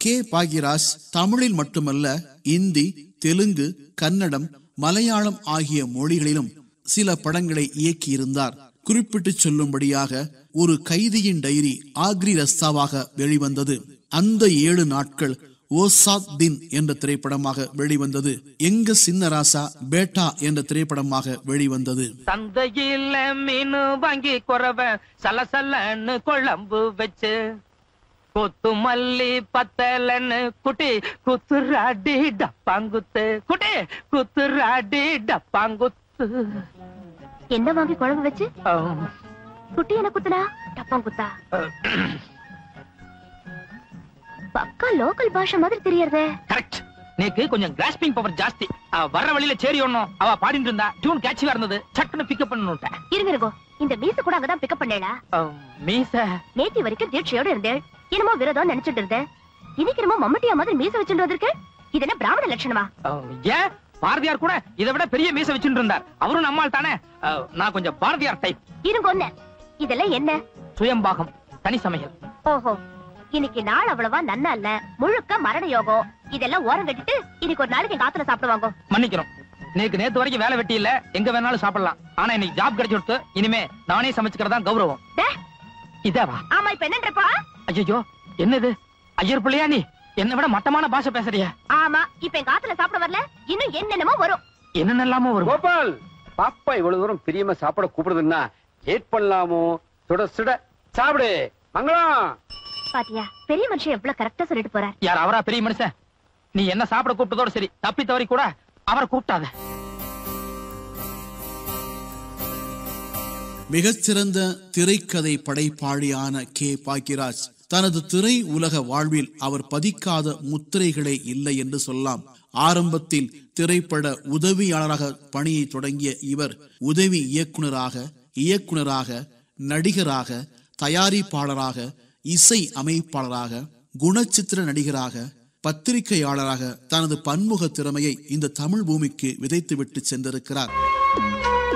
K Bhagyaraj தமிழில் மட்டுமல்ல இந்தி தெலுங்கு கன்னடம் மலையாளம் ஆகிய மொழிகளிலும் சில படங்களை இயக்கியிருந்தார் குறிப்பிட்டு சொல்லும்படியாக ஒரு கைதியின் டைரி ஆக்ரி ரஸ்தாவாக வெளிவந்தது அந்த ஏழு நாட்கள் ஓசாத் தின் என்ற திரைப்படமாக வெளிவந்தது எங்க சின்னராசா பேட்டா என்ற திரைப்படமாக வெளிவந்தது சந்தையில மீனு வாங்கி குறவ சலசலன்னு குழம்பு வச்சு கொத்து மல்லி பத்தலன்னு குட்டி குத்துராடி டப்பாங்குத்து குட்டி குத்துராடி டப்பாங்குத்து என்ன வாங்கி குழம்பு வச்சு ஆம். குட்டி என்ன குத்துனா டப்பம் குத்தா பக்கா லோக்கல் பாஷை மாதிரி தெரியறதே கரெக்ட் நேக்கு கொஞ்சம் கிராஸ்பிங் பவர் ஜாஸ்தி அவ வர்ற வழியில சேரி ஒண்ணும் அவ பாடிட்டு இருந்தா டியூன் கேட்சியா இருந்தது சட்டுன்னு பிக்கப் பண்ணணுட்டேன் இருங்க இருங்கோ இந்த மீச கூட அங்கதான் பிக்கப் பண்ணேடா மீச நேத்தி வரைக்கும் தீட்சையோட இருந்தேன் என்னமோ விரதம் நினைச்சிட்டு இருந்தேன் இன்னைக்கு என்னமோ மம்மட்டியா மாதிரி மீச வச்சுட்டு வந்திருக்கேன் இது என்ன பிராமண லட்சணமா ஆம், ஏன் பாரதியார் கூட இதை விட பெரிய மீச வச்சுட்டு இருந்தார் அவரும் நம்மால் தானே ஆ, நான் கொஞ்சம் பாரதியார் டைப் இருங்க ஒண்ணு இதெல்லாம் என்ன சுயம்பாகம் தனி சமையல் ஓஹோ இன்னைக்கு நாள் அவ்வளவா நன்னா இல்ல முழுக்க மரண யோகம் இதெல்லாம் ஓரம் கட்டிட்டு இன்னைக்கு ஒரு நாளைக்கு எங்க ஆத்துல சாப்பிடுவாங்க மன்னிக்கிறோம் நேக்கு நேத்து வரைக்கும் வேலை வெட்டி இல்ல எங்க வேணாலும் சாப்பிடலாம் ஆனா இன்னைக்கு ஜாப் கிடைச்சு கொடுத்து இனிமே நானே சமைச்சுக்கிறதா கௌரவம் டே, இதாவா ஆமா இப்ப என்னன்றப்பா ஐயோ என்னது ஐயர் பிள்ளையா நீ என்னை விட மட்டமான பாஷை பேசுறிய ஆமா இப்ப எங்க ஆத்துல சாப்பிட வரல இன்னும் என்னென்னமோ வரும் என்னென்னலாமோ வரும் கோபால் பாப்பா இவ்வளவு தூரம் பிரியமா சாப்பிட கூப்பிடுதுன்னா லேட் பண்ணலாமோ சுட சுட சாப்பிடு மங்களம் பாத்தியா பெரிய மனுஷன் எவ்வளவு கரெக்டா சொல்லிட்டு போறார் யார் அவரா பெரிய மனுஷன் நீ என்ன சாப்பிட கூப்பிட்டதோட சரி தப்பி தவறி கூட அவரை கூப்பிட்டாத மிகச்சிறந்த திரைக்கதை படைப்பாளியான கே பாக்கியராஜ் தனது திரை உலக வாழ்வில் அவர் பதிக்காத முத்திரைகளே இல்லை என்று சொல்லலாம் ஆரம்பத்தில் திரைப்பட உதவியாளராக பணியை தொடங்கிய இவர் உதவி இயக்குனராக இயக்குனராக நடிகராக தயாரிப்பாளராக இசை அமைப்பாளராக குணச்சித்திர நடிகராக பத்திரிகையாளராக தனது பன்முக திறமையை இந்த தமிழ் பூமிக்கு விதைத்துவிட்டு சென்றிருக்கிறார்